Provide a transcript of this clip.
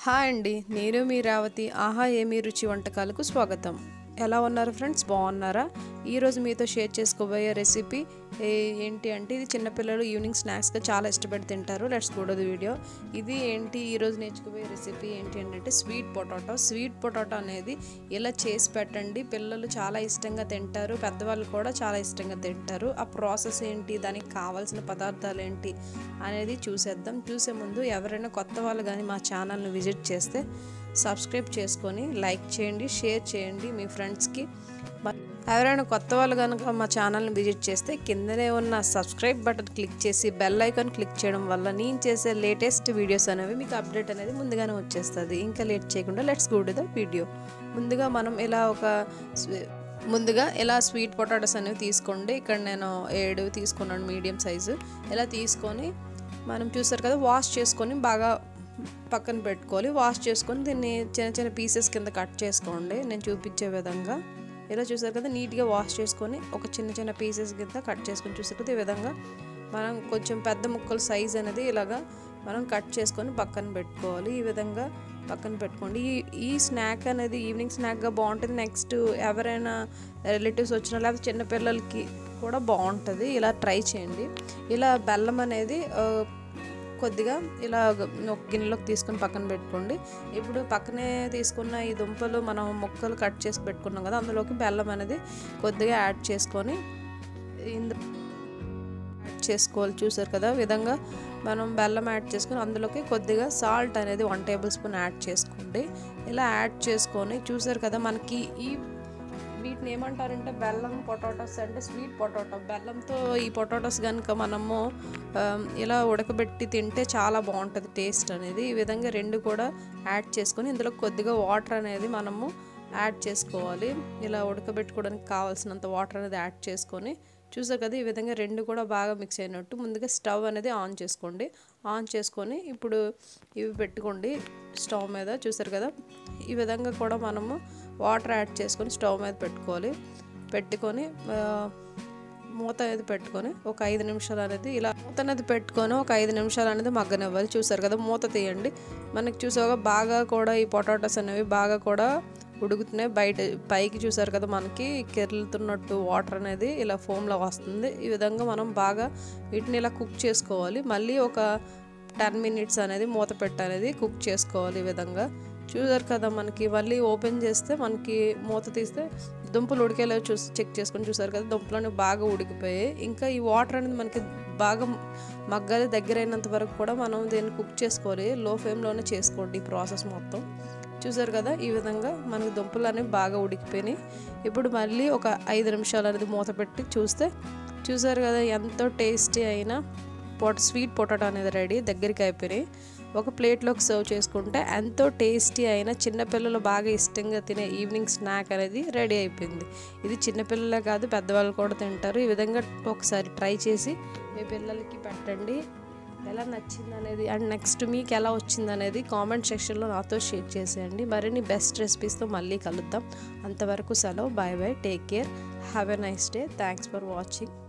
hi అండి నేను మీ రావతి ఆహా ఏమీ రుచి వంటకాలకు స్వాగతం ఎలా ఉన్నారు ఫ్రెండ్స్ బాగున్నారా ఈరోజు మీతో షేర్ చేసుకోబోయే రెసిపీ ఏ- ఏంటి అంటే ఇది చిన్నపిల్లలు ఈవినింగ్ స్నాక్స్గా చాలా ఇష్టపడి తింటారు let's go to the video ఇది ఏంటి ఈరోజు నేర్చుకోబోయే రెసిపీ ఏంటి అంటే స్వీట్ పొటాటో స్వీట్ పొటాటో అనేది ఇలా చేసి పెట్టండి పిల్లలు చాలా ఇష్టంగా తింటారు పెద్దవాళ్ళు కూడా చాలా ఇష్టంగా తింటారు ఆ ప్రాసెస్ ఏంటి దానికి కావాల్సిన పదార్థాలు ఏంటి అనేది చూసేద్దాం చూసే ముందు ఎవరైనా కొత్త వాళ్ళు కానీ మా ఛానల్ని విజిట్ చేస్తే సబ్స్క్రైబ్ చేసుకొని లైక్ చేయండి షేర్ చేయండి మీ ఫ్రెండ్స్కి మ- ఎవరైనా కొత్త వాళ్ళు కనుక మా ఛానల్ని విజిట్ చేస్తే కిందనే ఉన్న సబ్స్క్రైబ్ బటన్ క్లిక్ చేసి బెల్ ఐకాన్ క్లిక్ చేయడం వల్ల నేను చేసే లేటెస్ట్ వీడియోస్ అనేవి మీకు అప్డేట్ అనేది ముందుగానే వచ్చేస్తుంది ఇంకా లేట్ చేయకుండా let's go to the video ముందుగా మనం ఇలా ఒక స్వీ- ముందుగా ఇలా స్వీట్ పొటాటోస్ అనేవి తీసుకోండి ఇక్కడ నేను ఏడు తీసుకున్నాను మీడియం సైజు ఇలా తీసుకొని మనం చూసారు కదా వాష్ చేసుకొని బాగా పక్కన పెట్టుకోవాలి వాష్ చేసుకొని దీన్ని చిన్న చిన్న పీసెస్ కింద కట్ చేసుకోండి నేను చూపించే విధంగా ఇలా చూసారు కదా నీట్గా వాష్ చేసుకొని ఒక చిన్న చిన్న పీసెస్ కింద కట్ చేసుకొని చూసారు కదా ఈ విధంగా మనం కొంచెం పెద్ద ముక్కల సైజ్ అనేది ఇలాగా మనం కట్ చేసుకొని పక్కన పెట్టుకోవాలి ఈ విధంగా పక్కన పెట్టుకోండి ఈ ఈ స్నాక్ అనేది ఈవినింగ్ స్నాక్గా బాగుంటుంది నెక్స్ట్ ఎవరైనా రిలేటివ్స్ వచ్చినా లేకపోతే చిన్నపిల్లలకి కూడా బాగుంటుంది ఇలా ట్రై చేయండి ఇలా బెల్లం అనేది ఆ, కొద్దిగా ఇలా ఒక గిన్నెలోకి తీసుకొని పక్కన పెట్టుకోండి ఇప్పుడు పక్కనే తీసుకున్న ఈ దుంపలు మనం ముక్కలు కట్ చేసి పెట్టుకున్నాం కదా అందులోకి బెల్లం అనేది కొద్దిగా యాడ్ చేసుకొని ఇందు యాడ్ చేసుకోవాలి చూసారు కదా ఈ విధంగా మనం బెల్లం యాడ్ చేసుకొని అందులోకి కొద్దిగా సాల్ట్ అనేది వన్ టేబుల్ స్పూన్ యాడ్ చేసుకోండి ఇలా యాడ్ చేసుకొని చూసారు కదా మనకి ఈ వీటిని ఏమంటారంటే బెల్లం పొటాటోస్ అంటే స్వీట్ పొటాటో బెల్లంతో ఈ పొటాటోస్ కనుక మనము ఆ, ఇలా ఉడకబెట్టి తింటే చాలా బాగుంటుంది టేస్ట్ అనేది ఈ విధంగా రెండు కూడా యాడ్ చేసుకొని ఇందులో కొద్దిగా వాటర్ అనేది మనము యాడ్ చేసుకోవాలి ఇలా ఉడకబెట్టుకోవడానికి కావాల్సినంత వాటర్ అనేది యాడ్ చేసుకొని చూసారు కదా ఈ విధంగా రెండు కూడా బాగా మిక్స్ అయినట్టు ముందుగా స్టవ్ అనేది ఆన్ చేసుకోండి ఆన్ చేసుకొని ఇప్పుడు ఇవి పెట్టుకోండి స్టవ్ మీద చూసారు కదా ఈ విధంగా కూడా మనము వాటర్ యాడ్ చేసుకొని స్టవ్ మీద పెట్టుకోవాలి పెట్టుకొని ఆ, మూత అనేది పెట్టుకొని ఒక ఐదు నిమిషాలు అనేది ఇలా మూత అనేది పెట్టుకొని ఒక ఐదు నిమిషాలు అనేది మగ్గనివ్వాలి చూసారు కదా మూత తీయండి మనకి చూసాక బాగా కూడా ఈ పొటాటోస్ అనేవి బాగా కూడా ఉడుకుతున్నాయి బయట పైకి చూసారు కదా మనకి కెరులుతున్నట్టు వాటర్ అనేది ఇలా ఫోమ్లో వస్తుంది ఈ విధంగా మనం బాగా వీటిని ఇలా కుక్ చేసుకోవాలి మళ్ళీ ఒక టెన్ మినిట్స్ అనేది మూత పెట్టనేది కుక్ చేసుకోవాలి ఈ విధంగా చూసారు కదా మనకి మళ్ళీ ఓపెన్ చేస్తే మనకి మూత తీస్తే దుంపలు ఉడికేలా చూసి చెక్ చేసుకొని చూసారు కదా దుంపలు బాగా ఉడికిపోయాయి ఇంకా ఈ వాటర్ అనేది మనకి బాగా మగ్గాలి దగ్గర అయినంత వరకు కూడా మనం దీన్ని కుక్ చేసుకోవాలి లో ఫ్లేమ్లోనే చేసుకోండి ఈ ప్రాసెస్ మొత్తం చూసారు కదా ఈ విధంగా మనకి దుంపలు అనేవి బాగా ఉడికిపోయినాయి ఇప్పుడు మళ్ళీ ఒక ఐదు నిమిషాలు అనేది మూత పెట్టి చూస్తే చూసారు కదా ఎంతో టేస్టీ అయిన పొట స్వీట్ పొటాటో అనేది రెడీ దగ్గరికి అయిపోయినాయి ఒక ప్లేట్లోకి సర్వ్ చేసుకుంటే ఎంతో టేస్టీ అయిన చిన్నపిల్లలు బాగా ఇష్టంగా తినే ఈవినింగ్ స్నాక్ అనేది రెడీ అయిపోయింది ఇది చిన్నపిల్లలే కాదు పెద్దవాళ్ళు కూడా తింటారు ఈ విధంగా ఒకసారి ట్రై చేసి మీ పిల్లలకి పెట్టండి ఎలా నచ్చింది అనేది అండ్ నెక్స్ట్ మీకు ఎలా వచ్చింది అనేది కామెంట్ సెక్షన్లో నాతో షేర్ చేసేయండి మరిన్ని బెస్ట్ రెసిపీస్తో మళ్ళీ కలుద్దాం అంతవరకు సెలవు bye bye take care have a nice day thanks for watching